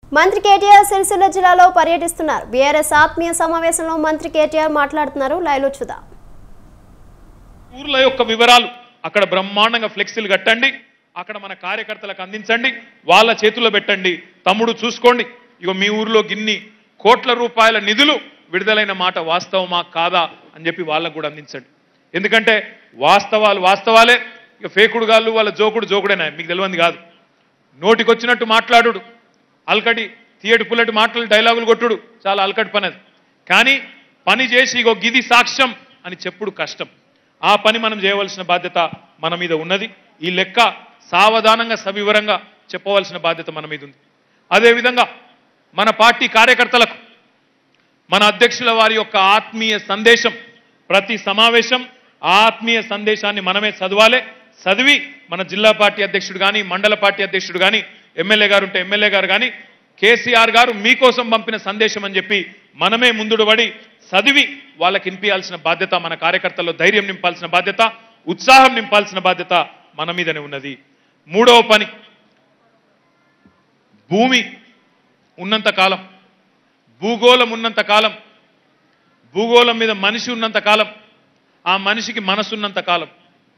మంత్రి కేటీఆర్ సిరిసిల్ల జిల్లాలో పర్యటిస్తున్నారు బీఆర్ఎస్ ఆత్మీయ సమావేశంలో మంత్రి కేటీఆర్ మాట్లాడుతున్నారు లైలో చూద్దాం ఊర్ల యొక్క వివరాలు అక్కడ బ్రహ్మాండంగా ఫ్లెక్సీలు కట్టండి అక్కడ మన కార్యకర్తలకు అందించండి వాళ్ళ చేతుల్లో పెట్టండి తమ్ముడు చూసుకోండి ఇగో మీ ఊర్లో గిన్ని కోట్ల రూపాయల నిధులు విడుదలైన మాట వాస్తవమా కాదా అని చెప్పి వాళ్ళకు కూడా అందించండి ఎందుకంటే వాస్తవాలు వాస్తవాలే ఇక ఫేకుడు గాళ్ళు వాళ్ళ జోకుడు జోకుడేనా మీకు తెలియంది కాదు నోటికొచ్చినట్టు మాట్లాడుడు అల్కటి తీయటి పుల్లటి మాటలు డైలాగులు కొట్టుడు చాలా అల్కటి పని అది కానీ పని చేసి ఇగో గిది సాక్ష్యం అని చెప్పుడు కష్టం ఆ పని మనం చేయవలసిన బాధ్యత మన మీద ఉన్నది ఈ లెక్క సావధానంగా సవివరంగా చెప్పవలసిన బాధ్యత మన మీద ఉంది అదేవిధంగా మన పార్టీ కార్యకర్తలకు మన అధ్యక్షుల వారి యొక్క ఆత్మీయ సందేశం ప్రతి సమావేశం ఆ ఆత్మీయ సందేశాన్ని మనమే చదవాలి చదివి మన జిల్లా పార్టీ అధ్యక్షుడు కానీ మండల పార్టీ అధ్యక్షుడు కానీ ఎమ్మెల్యే గారు ఉంటే ఎమ్మెల్యే గారు కానీ కేసీఆర్ గారు మీకోసం పంపిన సందేశం అని చెప్పి మనమే ముందుడు పడి చదివి వాళ్ళకి వినిపించాల్సిన బాధ్యత మన కార్యకర్తల్లో ధైర్యం నింపాల్సిన బాధ్యత ఉత్సాహం నింపాల్సిన బాధ్యత మన మీదనే ఉన్నది మూడవ పని భూమి ఉన్నంత కాలం భూగోళం ఉన్నంత కాలం భూగోళం మీద మనిషి ఉన్నంత కాలం ఆ మనిషికి మనసు ఉన్నంత కాలం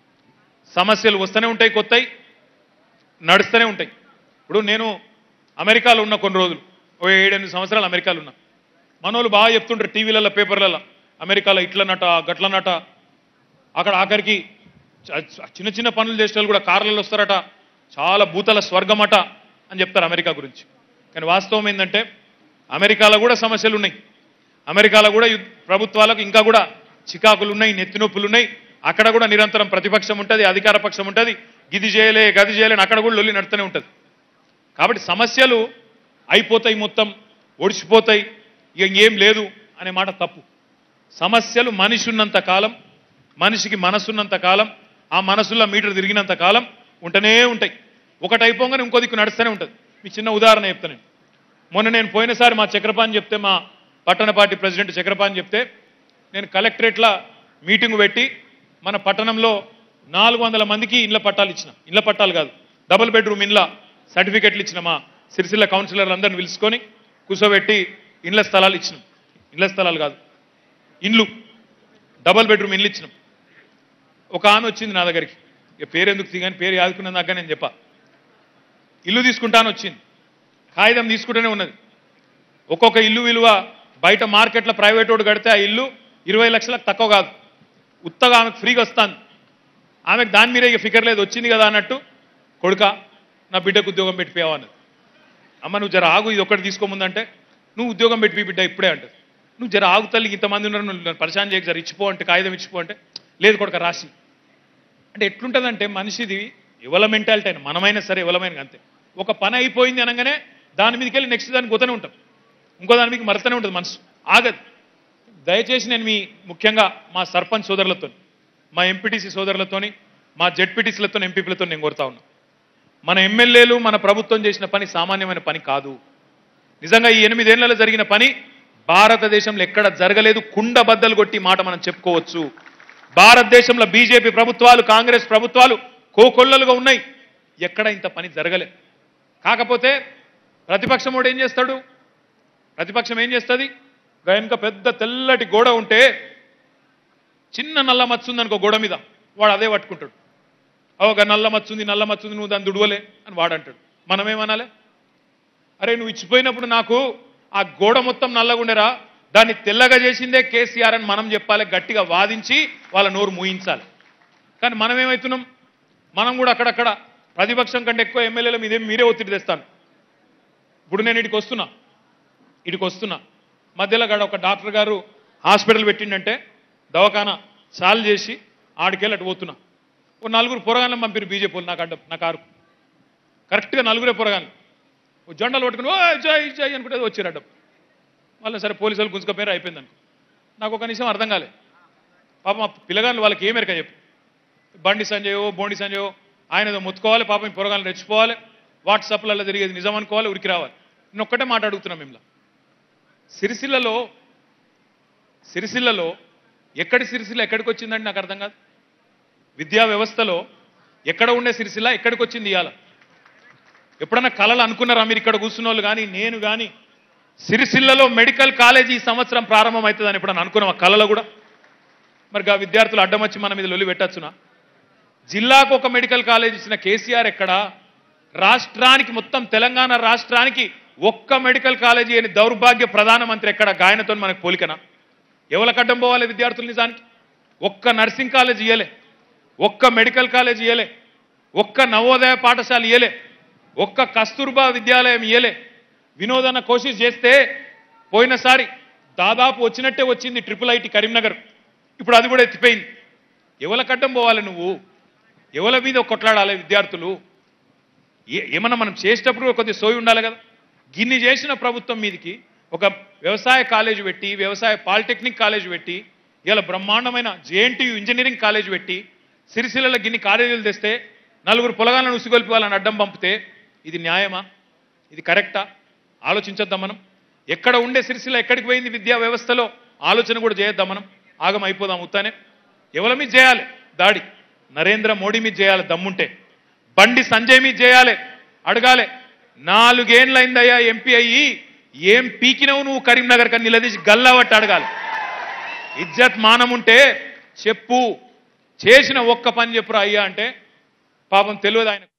సమస్యలు వస్తూనే ఉంటాయి కొత్తయి నడుస్తూనే ఉంటాయి ఇప్పుడు నేను అమెరికాలో ఉన్న కొన్ని రోజులు ఓ ఏడెనిమిది సంవత్సరాలు అమెరికాలో ఉన్నా మనోళ్ళు బాగా చెప్తుంటారు టీవీలలో పేపర్లలో అమెరికాలో ఇట్లనట గట్లనట అక్కడ ఆఖరికి చ- చ- చిన్న చిన్న పనులు చేసే వాళ్ళు కూడా కార్లలో వస్తారట చాలా భూతల స్వర్గమట అని చెప్తారు అమెరికా గురించి కానీ వాస్తవం ఏంటంటే అమెరికాలో కూడా సమస్యలు ఉన్నాయి అమెరికాలో కూడా యుద్ధ- ప్రభుత్వాలకు ఇంకా కూడా చికాకులు ఉన్నాయి నెత్తినొప్పులు ఉన్నాయి అక్కడ కూడా నిరంతరం ప్రతిపక్షం ఉంటుంది అధికార పక్షం ఉంటుంది గిది చేయలే గది చేయలే అని అక్కడ కూడా లొల్లి నడుతూనే ఉంటుంది కాబట్టి సమస్యలు అయిపోతాయి మొత్తం ఒడిచిపోతాయి ఇక ఏం లేదు అనే మాట తప్పు సమస్యలు మనిషి ఉన్నంత కాలం మనిషికి మనసున్నంత కాలం ఆ మనసులో మీటర్ తిరిగినంత కాలం ఉంటూనే ఉంటాయి ఒకటి అయిపోగానే ఇంకో దిక్కు నడుస్తూనే ఉంటుంది మీకు చిన్న ఉదాహరణ చెప్తాను నేను మొన్న నేను పోయినసారి మా చక్రపాణి చెప్తే మా పట్టణ పార్టీ ప్రెసిడెంట్ చక్రపాణి చెప్తే నేను కలెక్టరేట్ల మీటింగ్ పెట్టి మన పట్టణంలో నాలుగు వందల మందికి ఇళ్ల పట్టాలు ఇచ్చిన ఇళ్ల పట్టాలు కాదు డబుల్ బెడ్రూమ్ ఇళ్ళ సర్టిఫికెట్లు ఇచ్చిన మా సిరిసిల్ల కౌన్సిలర్ అందరిని పిలుచుకొని కూర్చోబెట్టి ఇండ్ల స్థలాలు ఇచ్చినాం ఇండ్ల స్థలాలు కాదు ఇండ్లు డబుల్ బెడ్రూమ్ ఇల్లు ఇచ్చినాం ఒక ఆమె వచ్చింది నా దగ్గరికి ఇక పేరు ఎందుకు తీగాని పేరు యాదుకున్న దాకా నేను చెప్పా ఇల్లు తీసుకుంటాను వచ్చింది కాగితం తీసుకుంటూనే ఉన్నది ఒక్కొక్క ఇల్లు విలువ బయట మార్కెట్లో ప్రైవేట్ వాడు కడితే ఆ ఇల్లు ఇరవై లక్షలకు తక్కువ కాదు ఉత్తగా ఆమెకు ఫ్రీగా వస్తాను ఆమెకు దాని మీదే ఇక ఫికర్ లేదు వచ్చింది కదా అన్నట్టు కొడుక నా బిడ్డకు ఉద్యోగం పెట్టిపోయావు అన్నది అమ్మ నువ్వు జర ఆగు ఇది ఒక్కటి తీసుకోముందంటే నువ్వు ఉద్యోగం పెట్టి బిడ్డ ఇప్పుడే అంటది నువ్వు జర ఆగు తల్లి ఇంతమంది ఉన్నారు నువ్వు నన్ను పరిశాన్ చేయక జర ఇచ్చిపో అంటే కాగితం ఇచ్చిపో అంటే లేదు కొడుక రాసి అంటే ఎట్లుంటుందంటే మనిషిది ఎవల మెంటాలిటీ అయినా మనమైనా సరే ఎవలమైన అంతే ఒక పని అయిపోయింది అనగానే దాని మీదకి వెళ్ళి నెక్స్ట్ దానికి పోతూనే ఉంటాం ఇంకో దాని మీకు మరతనే ఉంటుంది మనసు ఆగదు దయచేసి నేను మీ ముఖ్యంగా మా సర్పంచ్ సోదరులతో మా ఎంపీటీసీ సోదరులతోని మా జెడ్పీటీసీలతో ఎంపీపీలతో నేను కోరుతా ఉన్నా మన ఎమ్మెల్యేలు మన ప్రభుత్వం చేసిన పని సామాన్యమైన పని కాదు నిజంగా ఈ ఎనిమిదేళ్లలో జరిగిన పని భారతదేశంలో ఎక్కడ జరగలేదు కుండ బద్దలు కొట్టి మాట మనం చెప్పుకోవచ్చు భారతదేశంలో బీజేపీ ప్రభుత్వాలు కాంగ్రెస్ ప్రభుత్వాలు కోకొల్లలుగా ఉన్నాయి ఎక్కడ ఇంత పని జరగలేదు కాకపోతే ప్రతిపక్షం వాడు ఏం చేస్తాడు ప్రతిపక్షం ఏం చేస్తుంది వెనుక పెద్ద తెల్లటి గోడ ఉంటే చిన్న నల్ల మచ్చ ఉందనుకో గోడ మీద వాడు అదే పట్టుకుంటాడు ఒక నల్ల మచ్చుంది నల్ల మచ్చుంది నువ్వు దాన్ని దుడవలే అని వాడంటాడు మనమేమనాలే అరే నువ్వు ఇచ్చిపోయినప్పుడు నాకు ఆ గోడ మొత్తం నల్లగుండెరా దాన్ని తెల్లగా చేసిందే కేసీఆర్ అని మనం చెప్పాలి గట్టిగా వాదించి వాళ్ళ నోరు మూయించాలి కానీ మనం ఏమవుతున్నాం మనం కూడా అక్కడక్కడ ప్రతిపక్షం కంటే ఎక్కువ ఎమ్మెల్యేల మీదే మీరే ఒత్తిడి తెస్తాను ఇప్పుడు నేను ఇటుకి వస్తున్నా ఇటుకి వస్తున్నా మధ్యలో గడ ఒక డాక్టర్ గారు హాస్పిటల్ పెట్టిండంటే దవాఖానా చాలు చేసి ఆడికెళ్ళి అటు పోతున్నా ఓ నలుగురు పొరగాళ్ళని పంపిరు బీజేపీ వాళ్ళు నాకు అడ్డం నా కారు కరెక్ట్గా నలుగురే పొరగాళ్ళు ఓ జెండాలు పట్టుకుని ఓ జై జై అనుకుంటే వచ్చారు అడ్డం మళ్ళీ సరే పోలీసు వాళ్ళు గుంజుకపోయారు అయిపోయింది అనుకో నాకు ఒక నిమిషం అర్థం కాలే పాపం ఆ పిల్లగాళ్ళు వాళ్ళకి ఏమేరక చెప్పు బండి సంజయో బోండి సంజయో ఆయన ఏదో ముత్తుకోవాలి పాపం ఈ పొరగాలను రెచ్చిపోవాలి వాట్సాప్లలో జరిగేది నిజం అనుకోవాలి ఉరికి రావాలి నేను ఒక్కటే మాట అడుగుతున్నాం మిమ్మల్ని సిరిసిల్లలో సిరిసిల్లలో ఎక్కడి సిరిసిల్ల ఎక్కడికి వచ్చిందండి నాకు అర్థం కాదు విద్యా వ్యవస్థలో ఎక్కడ ఉండే సిరిసిల్ల ఎక్కడికి వచ్చింది ఇవాళ ఎప్పుడన్నా కళలు అనుకున్నారా మీరు ఇక్కడ కూర్చున్న వాళ్ళు కానీ నేను కానీ సిరిసిల్లలో మెడికల్ కాలేజీ ఈ సంవత్సరం ప్రారంభం అవుతుందని ఎప్పుడన్నా అనుకున్నాం ఆ కళలో కూడా మరి ఆ విద్యార్థులు అడ్డం వచ్చి మన మీద లొల్లి పెట్టచ్చునా జిల్లాకు ఒక మెడికల్ కాలేజ్ ఇచ్చిన కేసీఆర్ ఎక్కడ రాష్ట్రానికి మొత్తం తెలంగాణ రాష్ట్రానికి ఒక్క మెడికల్ కాలేజీ అని దౌర్భాగ్య ప్రధానమంత్రి ఎక్కడ గాయనతో మనకు పోలికనా ఎవరికి అడ్డం పోవాలి విద్యార్థులు నిజానికి ఒక్క నర్సింగ్ కాలేజ్ ఇయ్యలే ఒక్క మెడికల్ కాలేజ్ ఇయ్యలే ఒక్క నవోదయ పాఠశాల ఇయ్యలే ఒక్క కస్తూర్బా విద్యాలయం ఇయ్యలే వినోదన్న కోషిష్ చేస్తే పోయినసారి దాదాపు వచ్చినట్టే వచ్చింది ట్రిపుల్ ఐటీ కరీంనగర్ ఇప్పుడు అది కూడా ఎత్తిపోయింది ఎవరికి అడ్డం పోవాలి నువ్వు ఎవరి మీద కొట్లాడాలి విద్యార్థులు ఏ- ఏమన్నా మనం చేసేటప్పుడు కొద్ది సోయి ఉండాలి కదా గిన్ని చేసిన ప్రభుత్వం మీదికి ఒక వ్యవసాయ కాలేజ్ పెట్టి వ్యవసాయ పాలిటెక్నిక్ కాలేజ్ పెట్టి ఇలా బ్రహ్మాండమైన జేఎన్టీయు ఇంజనీరింగ్ కాలేజ్ పెట్టి సిరిసిల్లలో గిన్ని కాలేజీలు తెస్తే నలుగురు పొలగాలను ఉసిగొల్పి వాళ్ళని అడ్డం పంపితే ఇది న్యాయమా ఇది కరెక్టా ఆలోచించొద్దాం మనం ఎక్కడ ఉండే సిరిసిల్ల ఎక్కడికి పోయింది విద్యా వ్యవస్థలో ఆలోచన కూడా చేయొద్దాం మనం ఆగం అయిపోదాం ఉత్తానే ఎవరి మీద చేయాలి దాడి నరేంద్ర మోడీ మీద చేయాలి దమ్ముంటే బండి సంజయ్ మీద చేయాలి అడగాలి నాలుగేండ్లైందయ్యా ఎంపీ అయ్యి ఏం పీకినవు నువ్వు కరీంనగర్ కని నిలదీసి గల్లావట్టి అడగాలి ఇజ్జత్ మానం ఉంటే చెప్పు చేసిన ఒక్క పని చెప్పురా అయ్యా అంటే పాపం తెలియదు ఆయన